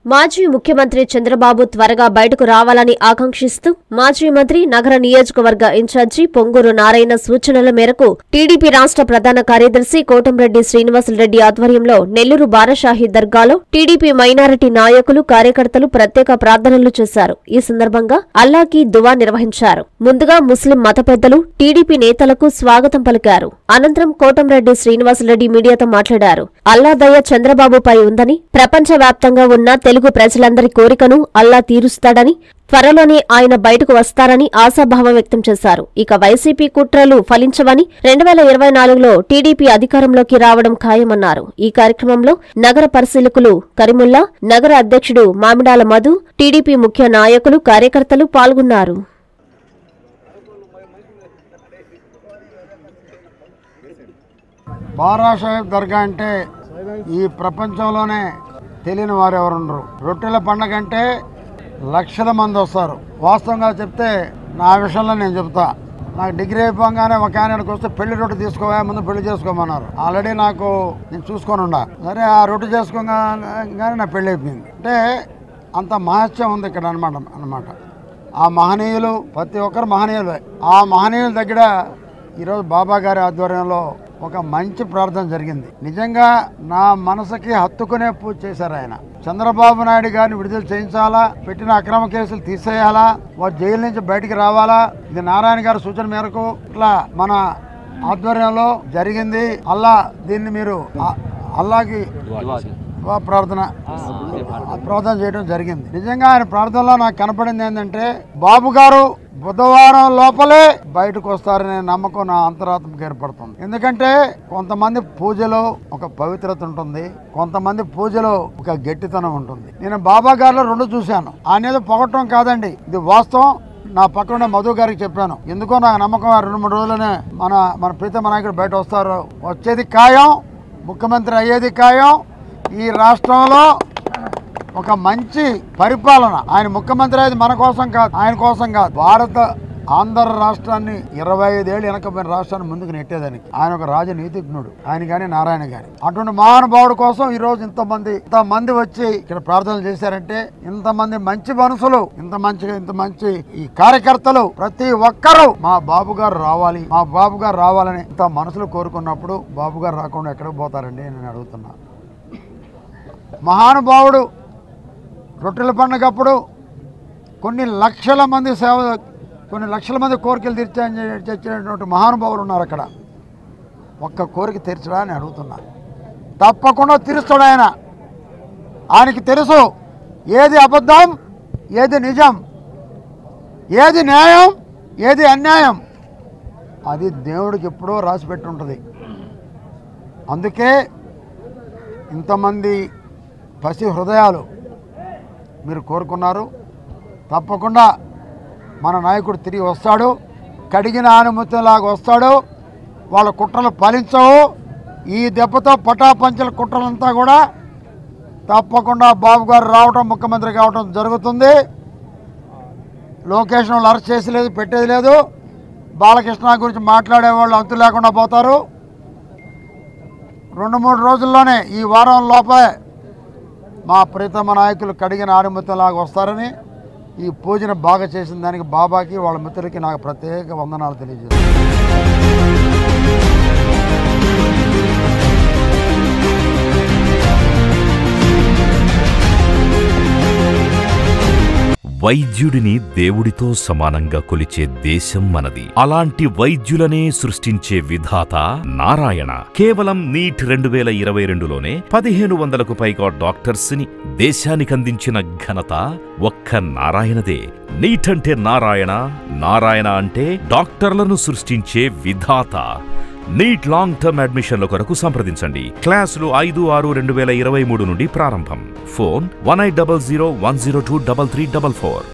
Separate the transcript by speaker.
Speaker 1: మాజీ ముఖ్యమంత్రి చంద్రబాబు త్వరగా బయటకు రావాలని ఆకాంక్షిస్తూ మాజీ మంత్రి నగర నియోజకవర్గ ఇన్ఛార్జి పొంగూరు నారాయణ సూచనల మేరకు టీడీపీ రాష్ట్ర ప్రధాన కార్యదర్శి కోటంరెడ్డి శ్రీనివాసులరెడ్డి ఆధ్వర్యంలో నెల్లూరు బారషాహి దర్గాలో టీడీపీ మైనారిటీ నాయకులు కార్యకర్తలు ప్రత్యేక ప్రార్థనలు చేశారు ఈ సందర్భంగా అల్లాకి దువా నిర్వహించారు ముందుగా ముస్లిం మత పెద్దలు టీడీపీ నేతలకు స్వాగతం పలికారు అనంతరం కోటంరెడ్డి శ్రీనివాసులరెడ్డి మీడియాతో మాట్లాడారు అల్లా దయ చంద్రబాబుపై ఉందని ప్రపంచవ్యాప్తంగా ఉన్న తెలుగు ప్రజలందరి కోరికను అల్లా తీరుస్తాడని త్వరలోనే ఆయన బయటకు వస్తారని ఆశాభావం వ్యక్తం చేశారు ఇక వైసీపీ కుట్రలు ఫలించవని రెండు వేల ఇరవై నాలుగులో టీడీపీ అధికారంలోకి రావడం ఖాయమన్నారు ఈ కార్యక్రమంలో నగర పరిశీలకులు కరిముల్లా నగర అధ్యక్షుడు మామిడాల మధు టీడీపీ ముఖ్య నాయకులు కార్యకర్తలు పాల్గొన్నారు
Speaker 2: బారా సాహెబ్ దర్గా అంటే ఈ ప్రపంచంలోనే తెలియని వారు ఎవరుండరు రొట్టెల పండగ అంటే లక్షల మంది వస్తారు వాస్తవంగా చెప్తే నా విషయంలో నేను చెప్తా నాకు డిగ్రీ అయిపోగానే ఒక ఆయనకి వస్తే పెళ్లి రొట్టె తీసుకోవా ముందు పెళ్లి చేసుకోమన్నారు ఆల్రెడీ నాకు నేను చూసుకొని ఉండా సరే ఆ రొట్టె చేసుకోగానే నా పెళ్లి అయిపోయింది అంటే అంత మహత్యం ఉంది ఇక్కడ అనమాట అనమాట ఆ మహనీయులు ప్రతి ఒక్కరు మహనీయులే ఆ మహనీయుల దగ్గర ఈరోజు బాబా గారి ఆధ్వర్యంలో ఒక మంచి ప్రార్థన జరిగింది నిజంగా నా మనసుకి హత్తుకునే పూజ చేశారు ఆయన చంద్రబాబు నాయుడు గారిని విడుదల చేయించాలా పెట్టిన అక్రమ కేసులు తీసేయాలా వారు జైలు నుంచి బయటికి రావాలా ఇది నారాయణ గారి సూచన మేరకు ఇట్లా మన ఆధ్వర్యంలో జరిగింది అల్లా దీన్ని మీరు ఆ- అల్లాకి వా ప్రార్థన ఆ ప్రార్థన చేయడం జరిగింది నిజంగా ఆయన ప్రార్థనలో నాకు కనపడింది ఏంటంటే బాబు గారు బుధవారం లోపలే బయటకు వస్తారనే నమ్మకం నా అంతరాత్మకు ఏర్పడుతుంది ఎందుకంటే కొంతమంది పూజలో ఒక పవిత్రత ఉంటుంది కొంతమంది పూజలో ఒక గట్టితనం ఉంటుంది నేను బాబా గారిలో రెండు చూశాను ఆయన ఏదో పొగట్టం కాదండి ఇది వాస్తవం నా పక్కన మధు గారికి చెప్పాను ఎందుకో నాకు నమ్మకం ఆ రెండు మూడు రోజులనే మన మన ప్రీతమ నాయకుడు బయట వస్తారు వచ్చేది ఖాయం ముఖ్యమంత్రి అయ్యేది ఖాయం ఈ రాష్ట్రంలో ఒక మంచి పరిపాలన ఆయన ముఖ్యమంత్రి అయ్యేది మన కోసం కాదు ఆయన కోసం కాదు భారత ఆంధ్ర రాష్ట్రాన్ని ఇరవై ఐదేళ్ళు వెనకపోయిన రాష్ట్రాన్ని ముందుకు నెట్టేదానికి ఆయన ఒక రాజనీతిజ్ఞుడు ఆయన కానీ నారాయణ గాని అటువంటి మహానుభావుడు కోసం ఈ రోజు ఇంతమంది ఇంతమంది వచ్చి ఇక్కడ ప్రార్థనలు చేశారంటే ఇంతమంది మంచి మనసులు ఇంత మంచి ఇంత మంచి ఈ కార్యకర్తలు ప్రతి ఒక్కరూ మా బాబు గారు రావాలి మా బాబు గారు రావాలని ఇంత మనసులు కోరుకున్నప్పుడు బాబు గారు రాకుండా ఎక్కడికి పోతారండి నేను అడుగుతున్నా మహానుభావుడు రొట్టెల పండుగప్పుడు కొన్ని లక్షల మంది సేవ కొన్ని లక్షల మంది కోరికలు తీర్చా తెచ్చినటువంటి మహానుభావులు ఉన్నారు అక్కడ ఒక్క కోరిక తీర్చడా అని అడుగుతున్నా తప్పకుండా తీరుస్తాడు ఆయన ఆయనకి తెలుసు ఏది అబద్ధం ఏది నిజం ఏది న్యాయం ఏది అన్యాయం అది దేవుడికి ఎప్పుడో రాసి పెట్టి ఉంటుంది అందుకే ఇంతమంది పసి హృదయాలు మీరు కోరుకున్నారు తప్పకుండా మన నాయకుడు తిరిగి వస్తాడు కడిగిన ఆనుమతిలాగా వస్తాడు వాళ్ళ కుట్రలు ఫలించవు ఈ దెబ్బతో పటాపంచల కుట్రలంతా కూడా తప్పకుండా బాబు గారు రావటం ముఖ్యమంత్రి కావటం జరుగుతుంది లోకేష్ వాళ్ళు అరెస్ట్ చేసి లేదు పెట్టేది లేదు బాలకృష్ణ గురించి మాట్లాడే వాళ్ళు అంతు లేకుండా పోతారు రెండు మూడు రోజుల్లోనే ఈ వారం లోపలే మా ప్రీతమ నాయకులు కడిగిన ఆనుమతిలాగా వస్తారని ఈ పూజను బాగా చేసిన దానికి బాబాకి వాళ్ళ మిత్రులకి నాకు ప్రత్యేక వందనాలు తెలియజేస్తాను
Speaker 3: వైద్యుడిని దేవుడితో సమానంగా కొలిచే దేశం మనది అలాంటి వైద్యులనే సృష్టించే విధాత నారాయణ కేవలం నీట్ రెండు వేల ఇరవై రెండులోనే పదిహేను వందలకు పైగా డాక్టర్స్ ని దేశానికందించిన ఘనత ఒక్క నారాయణదే నీట్ అంటే నారాయణ నారాయణ అంటే డాక్టర్లను సృష్టించే విధాత నీట్ లాంగ్ టర్మ్ అడ్మిషన్ల కొరకు సంప్రదించండి క్లాసులు ఐదు ఆరు రెండు వేల ఇరవై మూడు నుండి ప్రారంభం phone one eight double zero one zero two double three double four